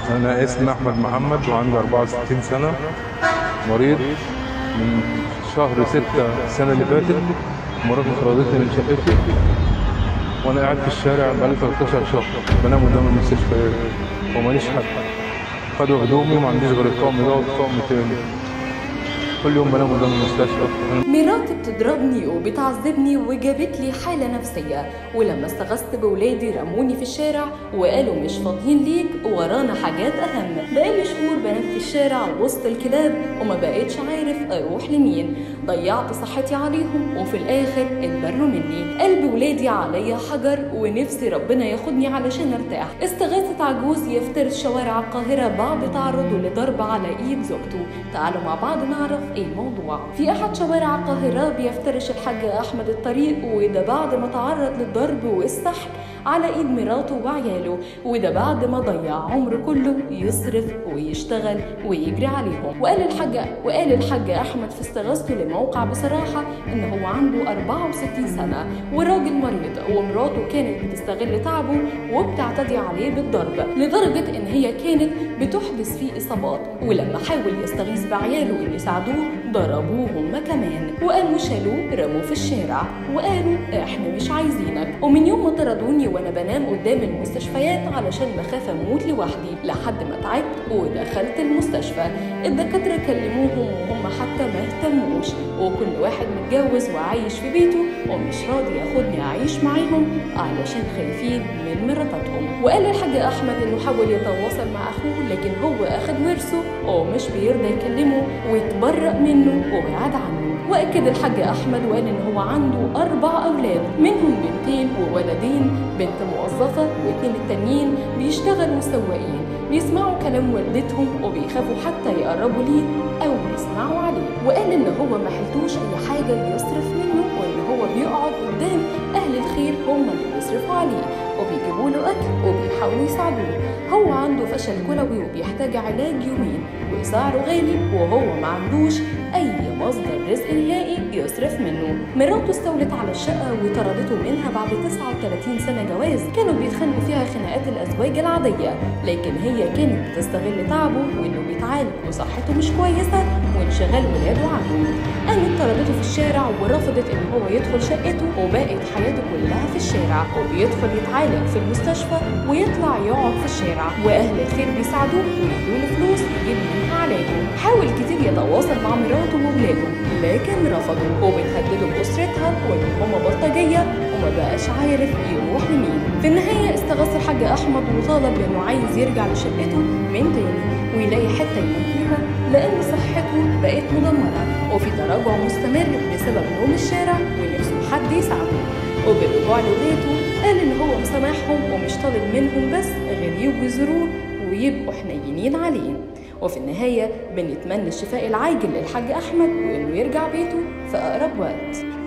أنا اسمي أحمد محمد وعندي 64 سنة مريض من شهر ستة السنة اللي فاتت مراتي طردتني من شقتي وأنا قاعد في الشارع بقالي 13 شهر بنام قدام المستشفى وماليش حد خدوا هدومي وما عنديش غير الطقم ده والطقم تاني كل يوم بنام قدام المستشفى مراتي بتضربني وبتعذبني وجابت لي حالة نفسية ولما استغثت بولادي رموني في الشارع وقالوا مش فاضيين ليك ورانا حاجات أهم بقالي شهور بنام في الشارع وسط الكلاب وما بقيتش عارف أروح لمين ضيعت صحتي عليهم وفي الآخر اتبروا مني قلب ولادي عليا حجر ونفسي ربنا ياخدني علشان ارتاح استغاثة عجوز يفترس شوارع القاهرة بعد تعرضه لضرب على ايد زوجته تعالوا مع بعض نعرف ايه الموضوع في احد شوارع القاهرة بيفترش الحاج احمد الطريق وده بعد ما تعرض للضرب والسحب على ايد مراته وعياله وده بعد ما ضيع عمره كله يصرف ويشتغل ويجري عليهم وقال الحاج وقال الحاج احمد في استغاثته لموقع بصراحه ان هو عنده 64 سنه وراجل مريض ومراته كانت بتستغل تعبه وبتعتدي عليه بالضرب لدرجه ان هي كانت بتحدث فيه اصابات ولما حاول يستغيث بعياله اللي يساعدوه ضربوه هم كمان وقاموا شالوه رموه في الشارع وقالوا احنا مش عايزينك ومن يوم ما طردوني وانا بنام قدام المستشفيات علشان بخاف اموت لوحدي لحد ما تعبت ودخلت المستشفى الدكاتره كلموهم وهم حتى ما اهتموش وكل واحد متجوز وعايش في بيته ومش راضي ياخدني اعيش معاهم علشان خايفين من مراتاتهم وقال الحاج احمد انه حاول يتواصل مع اخوه لكن هو اخد ورثه ومش بيرضى يكلمه ويتبرأ منه وبعد عنه واكد الحاج احمد وقال ان هو عنده اربع اولاد منهم بنتين وولدين بنت موظفه واثنين التانيين بيشتغلوا سواقين بيسمعوا كلام والدتهم وبيخافوا حتى يقربوا ليه او يسمعوا عليه وقال ان هو ما حلتوش اي حاجه يصرف منه وان هو بيقعد قدام اهل الخير هم اللي بيصرفوا عليه وبيجيبوا له اكل وبيحاولوا يساعدوه هو عنده فشل كلوي وبيحتاج علاج يومين وسعره غالي وهو ما عندوش اي مصدر رزق نهائي يصرف منه مراته استولت على الشقه وطردته منها بعد 39 سنه جواز كانوا بيتخانقوا فيها خناقات الازواج العاديه لكن هي كانت بتستغل تعبه وانه بيتعالج وصحته مش كويسه وانشغال ولاده عنه قامت طردته في الشارع ورفضت ان هو يدخل شقته وبقت حياته كلها في الشارع وبيدخل يتعالج في المستشفى ويطلع يقعد في الشارع واهل الخير بيساعدوه ويدوله فلوس يجيب منها علاجه حاول كتير يتواصل مع مراته وولاده لكن رفضوا وبتهددوا باسرتها وان هما بلطجيه وما بقاش عارف يروح لمين في النهايه استغاث الحاج احمد وطالب بانه عايز يرجع لشقته من تاني ويلاقي حته ينام فيها لان صحته بقت مدمره وفي تراجع مستمر بسبب نوم الشارع ونفسه حد يساعده وبالرجوع لبيته قال ان هو مسامحهم ومش طالب منهم بس غير يجوا يزوروه ويبقوا حنينين عليه وفي النهاية بنتمنى الشفاء العاجل للحاج أحمد وإنه يرجع بيته في أقرب وقت